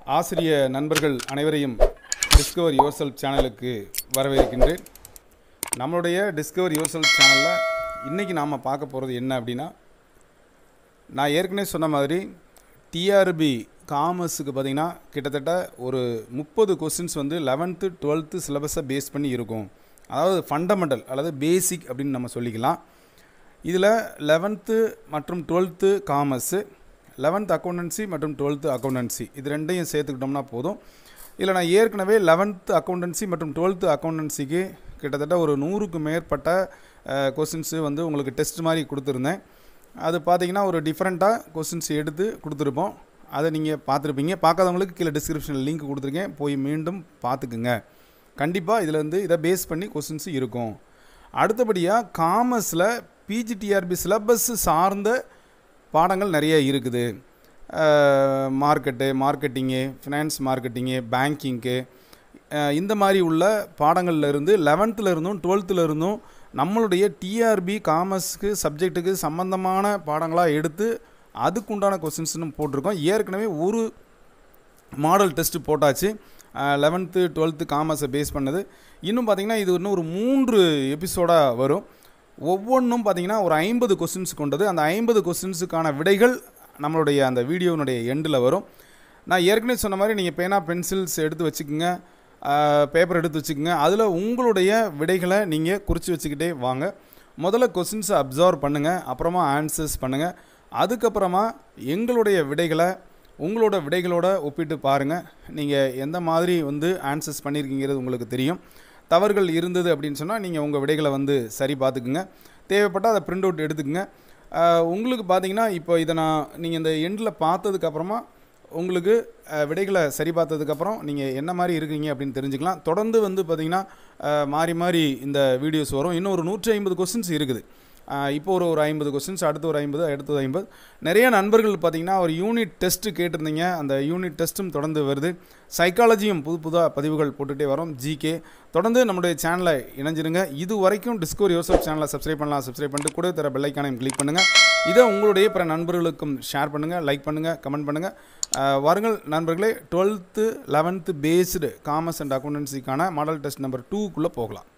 ஆசிரிய நண்பர்கள் அனைவரையும் டிஸ்கவர் யுவர் செல்ஃப் சேனலுக்கு வரவேற்கின்றேன் நம்மளுடைய டிஸ்கவர் யுவர் செல்ஃப் சேனலில் இன்றைக்கி நாம் பார்க்க போகிறது என்ன அப்படின்னா நான் ஏற்கனவே சொன்ன மாதிரி டிஆர்பி காமர்ஸுக்கு பார்த்தீங்கன்னா கிட்டத்தட்ட ஒரு முப்பது கொஸ்டின்ஸ் வந்து லெவன்த்து டுவெல்த்து சிலபஸை பேஸ் பண்ணி இருக்கும் அதாவது ஃபண்டமெண்டல் அல்லது பேசிக் அப்படின்னு நம்ம சொல்லிக்கலாம் இதில் லெவன்த்து மற்றும் டுவெல்த்து காமர்ஸு லெவன்த் அக்கௌண்டன்சி மற்றும் டுவெல்த்து அக்கௌண்டன்சி இது ரெண்டையும் சேர்த்துக்கிட்டோம்னா போதும் இதில் நான் ஏற்கனவே லெவன்த்து அக்கௌண்டன்சி மற்றும் டுவெல்த்து அக்கௌண்டன்சிக்கு கிட்டத்தட்ட ஒரு நூறுக்கு மேற்பட்ட கொஸ்டின்ஸு வந்து உங்களுக்கு டெஸ்ட் மாதிரி கொடுத்துருந்தேன் அது பார்த்தீங்கன்னா ஒரு டிஃப்ரெண்ட்டாக கொஸ்டின்ஸ் எடுத்து கொடுத்துருப்போம் அதை நீங்கள் பார்த்துருப்பீங்க பார்க்காதவங்களுக்கு கீழே டிஸ்கிரிப்ஷனில் லிங்க் கொடுத்துருக்கேன் போய் மீண்டும் பார்த்துக்குங்க கண்டிப்பாக இதில் வந்து இதை பேஸ் பண்ணி கொஸ்டின்ஸ் இருக்கும் அடுத்தபடியாக காமர்ஸில் பிஜிடிஆர்பி சிலபஸ் சார்ந்த பாடங்கள் நிறைய இருக்குது மார்க்கெட்டு மார்க்கெட்டிங்கு ஃபினான்ஸ் மார்க்கெட்டிங்கு பேங்கிங்க்கு இந்த மாதிரி உள்ள பாடங்கள்ல இருந்து லெவன்த்தில் இருந்தும் டுவெல்த்தில் இருந்தும் நம்மளுடைய டிஆர்பி காமர்ஸ்க்கு சப்ஜெக்ட்டுக்கு சம்மந்தமான பாடங்களாக எடுத்து அதுக்குண்டான கொஸ்டின்ஸ்னு போட்டிருக்கோம் ஏற்கனவே ஒரு மாடல் டெஸ்ட்டு போட்டாச்சு லெவன்த்து டுவெல்த்து காமர்ஸை பேஸ் பண்ணது இன்னும் பார்த்திங்கன்னா இது இன்னும் ஒரு மூன்று எபிசோடாக வரும் ஒவ்வொன்றும் பார்த்திங்கன்னா ஒரு ஐம்பது கொஸ்டின்ஸ் கொண்டது அந்த ஐம்பது கொஸ்டின்ஸுக்கான விடைகள் நம்மளுடைய அந்த வீடியோனுடைய எண்டில் வரும் நான் ஏற்கனவே சொன்ன மாதிரி நீங்கள் பேனா பென்சில்ஸ் எடுத்து வச்சுக்கோங்க பேப்பர் எடுத்து வச்சுக்கோங்க அதில் உங்களுடைய விடைகளை நீங்கள் குறித்து வச்சுக்கிட்டே வாங்க முதல்ல கொஸ்டின்ஸை அப்சர்வ் பண்ணுங்கள் அப்புறமா ஆன்சர்ஸ் பண்ணுங்கள் அதுக்கப்புறமா எங்களுடைய விடைகளை உங்களோட விடைகளோட ஒப்பிட்டு பாருங்கள் நீங்கள் எந்த மாதிரி வந்து ஆன்சர்ஸ் பண்ணியிருக்கீங்கிறது உங்களுக்கு தெரியும் தவறுகள் இருந்தது அப்படின்னு சொன்னால் நீங்கள் உங்கள் விடைகளை வந்து சரி பார்த்துக்குங்க தேவைப்பட்டால் அதை பிரிண்ட் அவுட் எடுத்துக்கோங்க உங்களுக்கு பார்த்தீங்கன்னா இப்போ இதை நான் நீங்கள் இந்த எண்டில் பார்த்ததுக்கப்புறமா உங்களுக்கு விடைகளை சரி பார்த்ததுக்கப்புறம் நீங்கள் என்ன மாதிரி இருக்கீங்க அப்படின்னு தெரிஞ்சுக்கலாம் தொடர்ந்து வந்து பார்த்திங்கன்னா மாறி மாறி இந்த வீடியோஸ் வரும் இன்னும் ஒரு நூற்றி ஐம்பது கொஸ்டின்ஸ் இருக்குது இப்போ ஒரு ஒரு ஐம்பது கொஸ்டின்ஸ் அடுத்து ஒரு ஐம்பது அடுத்தது ஐம்பது நிறைய நண்பர்கள் பார்த்திங்கன்னா ஒரு யூனிட் டெஸ்ட்டு கேட்டிருந்தீங்க அந்த யூனிட் டெஸ்ட்டும் தொடர்ந்து வருது சைக்காலஜியும் புது புதாக பதிவுகள் போட்டுகிட்டே வரோம் ஜிகே தொடர்ந்து நம்முடைய சேனலை இணைஞ்சிருங்க இது வரைக்கும் டிஸ்கவர் யோசப் சேனலை சப்ஸ்கிரைப் பண்ணலாம் சப்ஸ்கிரைப் பண்ணிட்டு கூட தர பெல்லைக்கானையும் கிளிக் பண்ணுங்கள் இதை உங்களுடைய பிற நண்பர்களுக்கும் ஷேர் பண்ணுங்கள் லைக் பண்ணுங்கள் கமெண்ட் பண்ணுங்கள் வாருங்கள் நண்பர்களே twelfth eleventh based commerce and அக்கௌண்டன்சிக்கான மாடல் டெஸ்ட் நம்பர் டூக்குள்ளே போகலாம்